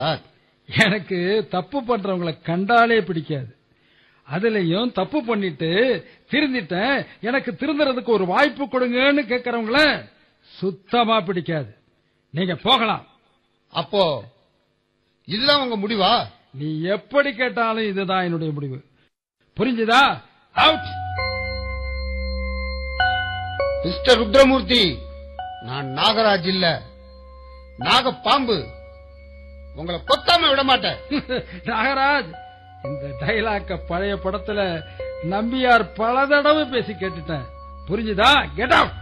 sir எனக்கு தப்பு பண்றவங்களை கண்டாலே பிடிக்காது அதுலயும் தப்பு பண்ணிட்டு திருந்திட்டேன் எனக்கு திருந்துறதுக்கு ஒரு வாய்ப்பு கொடுங்கன்னு கேக்குறவங்கள சுத்தமா பிடிக்காது நீங்க போகலாம் அப்போ இதுதான் உங்க முடிவா நீ எப்படி கேட்டாலும் இதுதான் என்னுடைய முடிவு புரிஞ்சுதா அவுட் மிஸ்டர் ருத்ரமூர்த்தி நான் நாகராஜ் இல்ல நாகப்பாம்பு உங்களை கொத்தாம விட மாட்டேன் நாகராஜ் இந்த டைலாக்க பழைய படத்துல நம்பியார் பல தடவை பேசி கேட்டுட்டேன் புரிஞ்சுதா கெட் அவுட்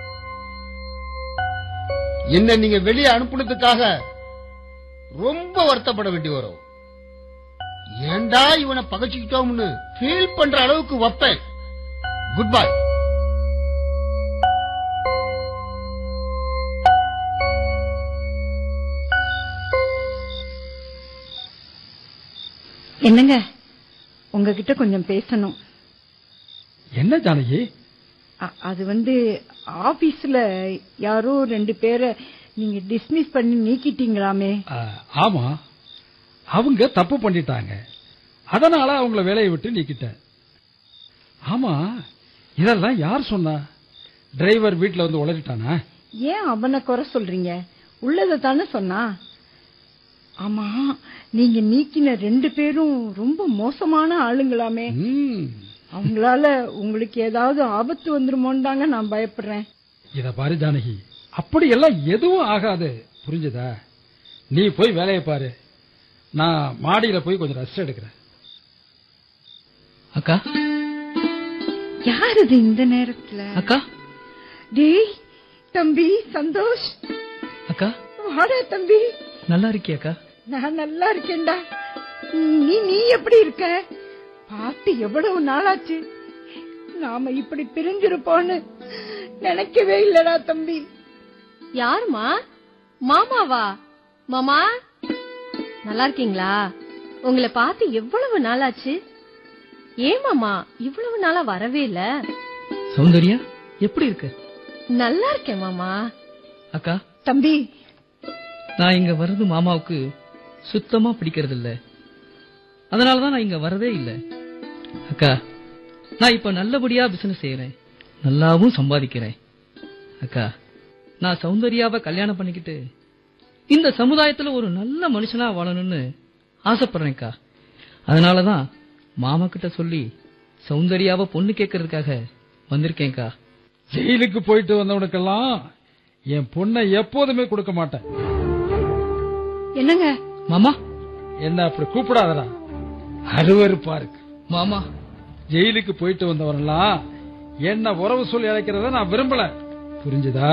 என்ன நீங்க வெளியே அனுப்புனதுக்காக ரொம்ப வருத்தப்பட வேண்டி வரும் ஏண்டா இவனை பகச்சுக்கிட்டோம்னு ஃபீல் பண்ற அளவுக்கு வைப்பேன் குட் பை என்னங்க உங்ககிட்ட கொஞ்சம் பேசணும் என்ன ஜானகி அ- அது வந்து ஆபீஸ்ல யாரோ ரெண்டு பேரை நீங்க டிஸ்மிஸ் பண்ணி நீக்கிட்டீங்களாமே ஆ, ஆமா அவங்க தப்பு பண்ணிட்டாங்க அதனால அவங்கள வேலையை விட்டு நீக்கிட்டேன் ஆமா இதெல்லாம் யார் சொன்னா டிரைவர் வீட்ல வந்து உளறிட்டானா ஏன் அவனை குறை சொல்றீங்க உள்ளதை தானே சொன்னா ஆமா நீங்க நீக்கின ரெண்டு பேரும் ரொம்ப மோசமான ஆளுங்களாமே ம், அவங்களால உங்களுக்கு ஏதாவது ஆபத்து வந்துருமோன்னு தாங்க நான் பயப்படுறேன் இத பாரு ஜானகி அப்படி எல்லாம் எதுவும் ஆகாது புரிஞ்சுதா நீ போய் வேலையை பாரு நான் மாடியில போய் கொஞ்சம் ரெஸ்ட் எடுக்கிறேன் அக்கா யார் இது இந்த நேரத்துல அக்கா டேய் தம்பி சந்தோஷ் அக்கா வாடா தம்பி நல்லா இருக்கியாக்கா நான் நல்லா இருக்கேன்டா நீ நீ எப்படி இருக்க பார்த்து எவ்வளவு நாளாச்சு நாம இப்படி பிரிஞ்சிருப்போம்னு நினைக்கவே இல்லடா தம்பி யாருமா மாமாவா மாமா நல்லா இருக்கீங்களா உங்களை பார்த்து எவ்வளவு நாளாச்சு ஏன் மாமா இவ்வளவு நாளா வரவே இல்ல சௌந்தர்யா எப்படி இருக்க நல்லா இருக்கேன் மாமா அக்கா தம்பி நான் இங்க வர்றது மாமாவுக்கு சுத்தமா பிடிக்கிறது இல்ல அதனாலதான் நான் இங்க வரதே இல்ல அக்கா நான் இப்ப நல்லபடியா பிசினஸ் செய்யறேன் நல்லாவும் சம்பாதிக்கிறேன் அக்கா நான் சௌந்தர்யாவை கல்யாணம் பண்ணிக்கிட்டு இந்த சமுதாயத்துல ஒரு நல்ல மனுஷனா வாழணும்னு ஆசைப்படுறேன்க்கா அதனாலதான் மாமா கிட்ட சொல்லி சௌந்தர்யாவை பொண்ணு கேட்கறதுக்காக வந்திருக்கேன்க்கா ஜெயிலுக்கு போயிட்டு வந்தவனுக்கெல்லாம் என் பொண்ணை எப்போதுமே கொடுக்க மாட்டேன் என்னங்க மாமா என்ன அப்படி கூப்பிடாதடா அருவருப்பா இருக்கு மாமா ஜெயிலுக்கு போயிட்டு வந்தவரெல்லாம் என்ன உறவு சொல்லி அழைக்கிறத நான் விரும்பல புரிஞ்சுதா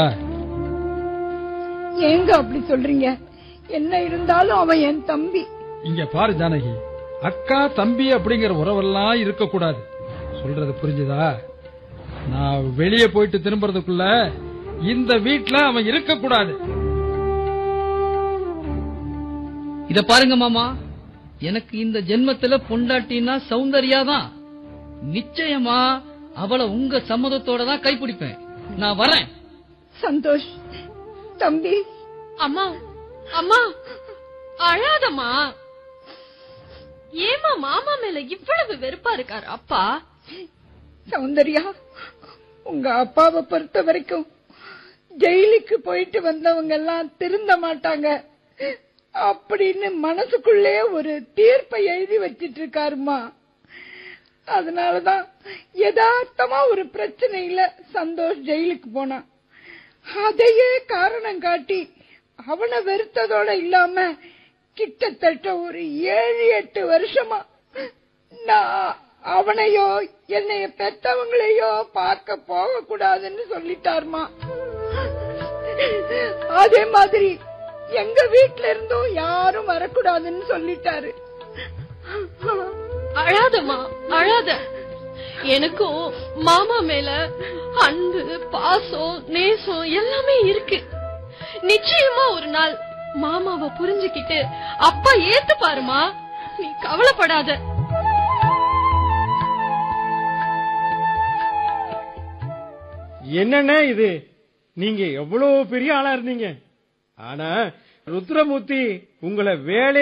ஏங்க அப்படி சொல்றீங்க என்ன இருந்தாலும் அவன் என் தம்பி இங்க பாரு ஜானகி அக்கா தம்பி அப்படிங்கிற உறவெல்லாம் இருக்க கூடாது சொல்றது புரிஞ்சுதா நான் வெளியே போயிட்டு திரும்புறதுக்குள்ள இந்த வீட்ல அவன் இருக்க கூடாது இத பாருங்க மாமா எனக்கு இந்த ஜென்மத்துல பொண்டாட்டினா சௌந்தர்யா தான் நிச்சயமா அவளை உங்க சம்மதத்தோட தான் கைப்பிடிப்பேன் நான் வரேன் சந்தோஷ் தம்பி அம்மா அம்மா அழாதம்மா ஏமா மாமா மேல இவ்வளவு வெறுப்பா இருக்காரு அப்பா சௌந்தர்யா உங்க அப்பாவை பொறுத்த வரைக்கும் ஜெயிலுக்கு போயிட்டு வந்தவங்க எல்லாம் திருந்த மாட்டாங்க அப்படின்னு மனசுக்குள்ளே ஒரு தீர்ப்பை எழுதி வச்சிட்டு இருக்காருமா அதனாலதான் யதார்த்தமா ஒரு பிரச்சனையில சந்தோஷ் ஜெயிலுக்கு போனான் அதையே காரணம் காட்டி அவனை வெறுத்ததோட இல்லாம கிட்டத்தட்ட ஒரு ஏழு எட்டு வருஷமா நான் அவனையோ என்னைய பெத்தவங்களையோ பார்க்க போக கூடாதுன்னு சொல்லிட்டாருமா அதே மாதிரி எங்க வீட்ல இருந்தும் யாரும் வரக்கூடாதுன்னு சொல்லிட்டாரு அழாதம்மா அழாத எனக்கும் மாமா மேல அன்பு பாசம் நேசம் எல்லாமே இருக்கு நிச்சயமா ஒரு நாள் மாமாவை புரிஞ்சுக்கிட்டு அப்பா ஏத்து பாருமா நீ கவலைப்படாத என்னண்ணே இது நீங்க எவ்வளவு பெரிய ஆளா இருந்தீங்க ஆனா ருத்ரமூர்த்தி உங்களை வேலை